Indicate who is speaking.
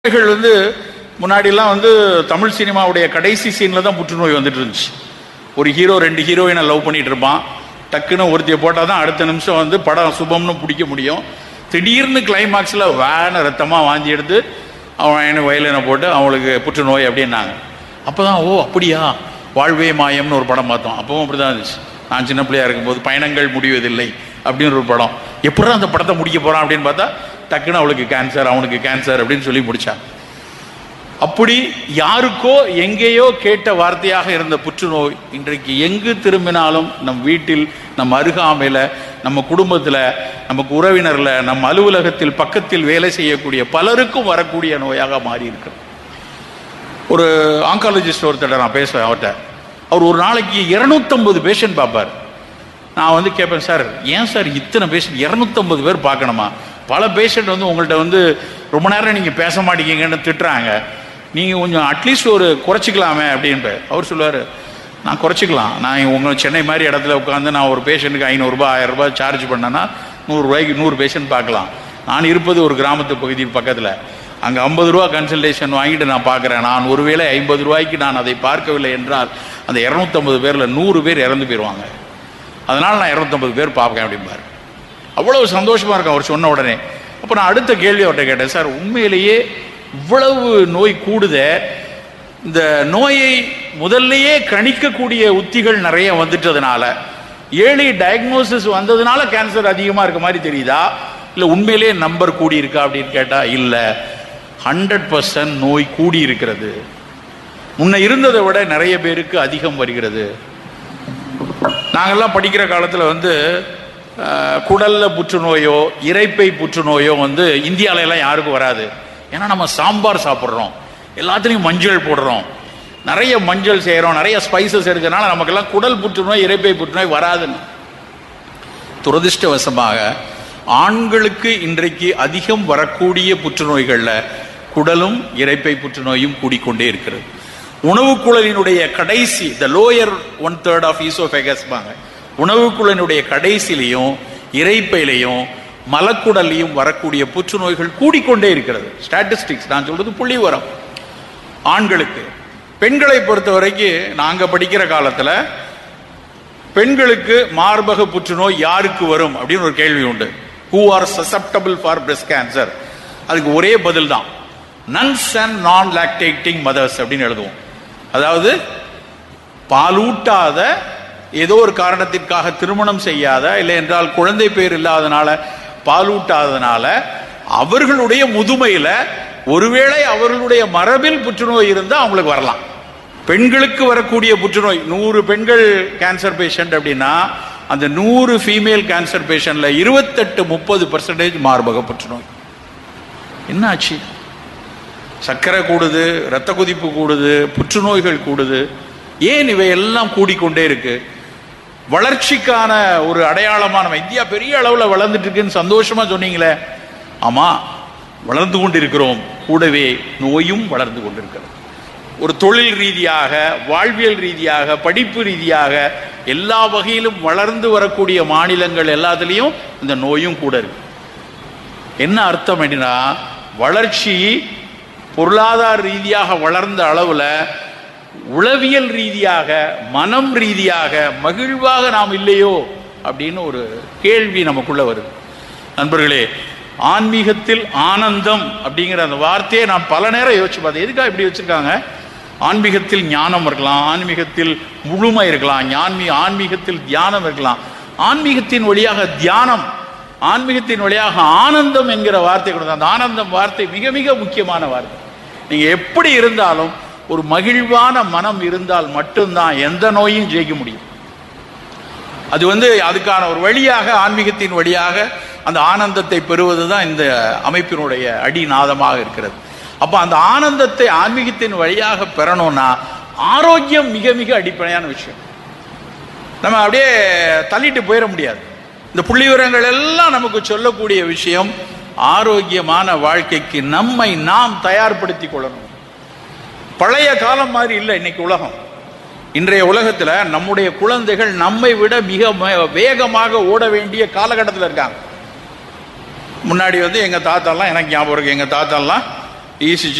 Speaker 1: புற்றுநோய்கள் வந்து முன்னாடிலாம் வந்து தமிழ் சினிமாவுடைய கடைசி சீனில் தான் புற்றுநோய் வந்துட்டு இருந்துச்சு ஒரு ஹீரோ ரெண்டு ஹீரோயினை லவ் பண்ணிட்டு இருப்பான் டக்குன்னு ஒருத்தியை போட்டால் தான் அடுத்த நிமிஷம் வந்து படம் சுபம்னு பிடிக்க முடியும் திடீர்னு கிளைமாக்ஸில் வேன ரத்தமாக வாந்தி எடுத்து அவன் எனக்கு வயலினை போட்டு அவளுக்கு புற்றுநோய் அப்படின்னாங்க அப்போ தான் ஓ அப்படியா வாழ்வே மாயம்னு ஒரு படம் பார்த்தோம் அப்பவும் அப்படி தான் இருந்துச்சு நான் சின்ன பிள்ளையா இருக்கும்போது பயணங்கள் முடிவதில்லை அப்படின்னு ஒரு படம் எப்படா அந்த படத்தை முடிக்க போகிறான் அப்படின்னு பார்த்தா டக்குன்னு அவளுக்கு கேன்சர் அவனுக்கு கேன்சர் அப்படின்னு சொல்லி முடிச்சான் அப்படி யாருக்கோ எங்கேயோ கேட்ட வார்த்தையாக இருந்த புற்றுநோய் இன்றைக்கு எங்கு திரும்பினாலும் நம் வீட்டில் நம் அருகாமையில் நம்ம குடும்பத்தில் நமக்கு உறவினரில் நம் அலுவலகத்தில் பக்கத்தில் வேலை செய்யக்கூடிய பலருக்கும் வரக்கூடிய நோயாக மாறி இருக்கு ஒரு ஆங்காலஜிஸ்ட் ஒருத்தர் நான் பேசுவேன் அவர்கிட்ட அவர் ஒரு நாளைக்கு இரநூத்தம்பது பேஷண்ட் பார்ப்பார் நான் வந்து கேட்பேன் சார் ஏன் சார் இத்தனை பேஷண்ட் இரநூத்தம்பது பேர் பார்க்கணுமா பல பேஷண்ட் வந்து உங்கள்கிட்ட வந்து ரொம்ப நேரம் நீங்கள் பேச மாட்டேங்கன்னு திட்டுறாங்க நீங்கள் கொஞ்சம் அட்லீஸ்ட் ஒரு குறைச்சிக்கலாமே அப்படின்ட்டு அவர் சொல்லுவார் நான் குறைச்சிக்கலாம் நான் உங்கள் சென்னை மாதிரி இடத்துல உட்காந்து நான் ஒரு பேஷண்ட்டுக்கு ஐநூறுரூபா ஆயிரம் ரூபாய் சார்ஜ் பண்ணேன்னா நூறுரூவாய்க்கு நூறு பேஷண்ட் பார்க்கலாம் நான் இருப்பது ஒரு கிராமத்து பகுதி பக்கத்தில் அங்கே ஐம்பது ரூபா கன்சல்டேஷன் வாங்கிட்டு நான் பார்க்குறேன் நான் ஒருவேளை ஐம்பது ரூபாய்க்கு நான் அதை பார்க்கவில்லை என்றால் அந்த இரநூத்தம்பது பேரில் நூறு பேர் இறந்து போயிடுவாங்க அதனால் நான் இரநூத்தம்பது பேர் பார்ப்பேன் அப்படிம்பார் அவ்வளவு சந்தோஷமாக இருக்கும் அவர் சொன்ன உடனே அப்போ நான் அடுத்த கேள்வி அவர்கிட்ட கேட்டேன் சார் உண்மையிலேயே இவ்வளவு நோய் கூடுதே இந்த நோயை முதல்லையே கணிக்கக்கூடிய உத்திகள் நிறைய வந்துட்டதுனால ஏர்லி டயக்னோசிஸ் வந்ததுனால கேன்சர் அதிகமாக இருக்க மாதிரி தெரியுதா இல்லை உண்மையிலேயே நம்பர் கூடி இருக்கா அப்படின்னு கேட்டால் இல்லை ஹண்ட்ரட் பர்சன்ட் நோய் கூடி இருக்கிறது முன்ன இருந்ததை விட நிறைய பேருக்கு அதிகம் வருகிறது நாங்கள்லாம் படிக்கிற காலத்தில் வந்து அஹ், குடல்ல புற்றுநோயோ இரைப்பை புற்றுநோயோ வந்து இந்தியால எல்லாம் யாருக்கும் வராது ஏன்னா நம்ம சாம்பார் சாப்பிட்றோம் எல்லாத்துலேயும் மஞ்சள் போடுறோம் நிறைய மஞ்சள் செய்கிறோம் நிறைய ஸ்பைசஸ் இருக்கிறனால நமக்கெல்லாம் குடல் புற்றுநோய் இரைப்பை புற்றுநோய் வராதுன்னு துரதிர்ஷ்டவசமாக ஆண்களுக்கு இன்றைக்கு அதிகம் வரக்கூடிய புற்றுநோய்களில் குடலும் இரைப்பை புற்றுநோயும் கூடிக்கொண்டே இருக்கிறது உணவு குழலினுடைய கடைசி the lower one third of ஈசோஃபெகஸ்பாங்க உணவு குழலினுடைய கடைசிலையும் இரைப்பையிலையும் மலக்குடல்லையும் வரக்கூடிய புற்றுநோய்கள் கூடிக்கொண்டே இருக்கிறது ஸ்டாட்டிஸ்டிக்ஸ் நான் சொல்றது புள்ளி வரம் ஆண்களுக்கு பெண்களை பொறுத்த வரைக்கும் நாங்க படிக்கிற காலத்துல பெண்களுக்கு மார்பக புற்றுநோய் யாருக்கு வரும் அப்படின்னு ஒரு கேள்வி உண்டு who are susceptible for breast cancer அதுக்கு ஒரே பதில் தான் nuns and non lactating mothers அப்படின்னு எழுதுவோம் அதாவது பாலூட்டாத ஏதோ ஒரு காரணத்திற்காக திருமணம் செய்யாத இல்லை என்றால் குழந்தை பேர் இல்லாதனால பாலூட்டாதனால அவர்களுடைய முதுமையில ஒருவேளை அவர்களுடைய மரபில் புற்றுநோய் இருந்தால் அவங்களுக்கு வரலாம் பெண்களுக்கு வரக்கூடிய புற்றுநோய் நூறு பெண்கள் கேன்சர் பேஷண்ட் அப்படின்னா அந்த நூறு ஃபீமேல் கேன்சர் பேஷண்ட்ல இருபத்தெட்டு முப்பது பர்சன்டேஜ் மார்பக புற்றுநோய் என்ன ஆச்சு சர்க்கரை கூடுது இரத்த கொதிப்பு கூடுது புற்றுநோய்கள் கூடுது ஏன் இவையெல்லாம் கூடிக்கொண்டே இருக்கு வளர்ச்சிக்கான ஒரு அடையாளமா நம்ம இந்தியா பெரிய அளவில் வளர்ந்துட்டு இருக்குன்னு சந்தோஷமா சொன்னீங்களே ஆமா வளர்ந்து கொண்டிருக்கிறோம் கூடவே நோயும் வளர்ந்து கொண்டிருக்கிறது ஒரு தொழில் ரீதியாக வாழ்வியல் ரீதியாக படிப்பு ரீதியாக எல்லா வகையிலும் வளர்ந்து வரக்கூடிய மாநிலங்கள் எல்லாத்துலேயும் இந்த நோயும் கூட இருக்கு என்ன அர்த்தம் அப்படின்னா வளர்ச்சி பொருளாதார ரீதியாக வளர்ந்த அளவில் உளவியல் ரீதியாக மனம் ரீதியாக மகிழ்வாக நாம் இல்லையோ அப்படின்னு ஒரு கேள்வி நமக்குள்ள வருது நண்பர்களே ஆன்மீகத்தில் ஆனந்தம் அப்படிங்கிற அந்த வார்த்தையை நான் பல நேரம் யோசிச்சு பார்த்தேன் எதுக்காக இப்படி வச்சிருக்காங்க ஆன்மீகத்தில் ஞானம் இருக்கலாம் ஆன்மீகத்தில் முழுமை இருக்கலாம் ஞான்மீ ஆன்மீகத்தில் தியானம் இருக்கலாம் ஆன்மீகத்தின் வழியாக தியானம் ஆன்மீகத்தின் வழியாக ஆனந்தம் என்கிற வார்த்தை கொடுத்த அந்த ஆனந்தம் வார்த்தை மிக மிக முக்கியமான வார்த்தை நீங்க எப்படி இருந்தாலும் ஒரு மகிழ்வான மனம் இருந்தால் மட்டும்தான் எந்த நோயும் ஜெயிக்க முடியும் அது வந்து அதுக்கான ஒரு வழியாக ஆன்மீகத்தின் வழியாக அந்த ஆனந்தத்தை பெறுவது தான் இந்த அமைப்பினுடைய அடிநாதமாக இருக்கிறது அப்போ அந்த ஆனந்தத்தை ஆன்மீகத்தின் வழியாக பெறணும்னா ஆரோக்கியம் மிக மிக அடிப்படையான விஷயம் நம்ம அப்படியே தள்ளிட்டு போயிட முடியாது இந்த புள்ளி விவரங்கள் எல்லாம் நமக்கு சொல்லக்கூடிய விஷயம் ஆரோக்கியமான வாழ்க்கைக்கு நம்மை நாம் தயார்படுத்தி கொள்ளணும் பழைய காலம் மாதிரி இல்லை இன்னைக்கு உலகம் இன்றைய உலகத்தில் நம்முடைய குழந்தைகள் நம்மை விட மிக ம- வேகமாக ஓட வேண்டிய காலகட்டத்தில் இருக்காங்க முன்னாடி வந்து எங்கள் தாத்தாலாம் எனக்கு ஞாபகம் இருக்கு எங்கள் தாத்தாலாம் இசிஜி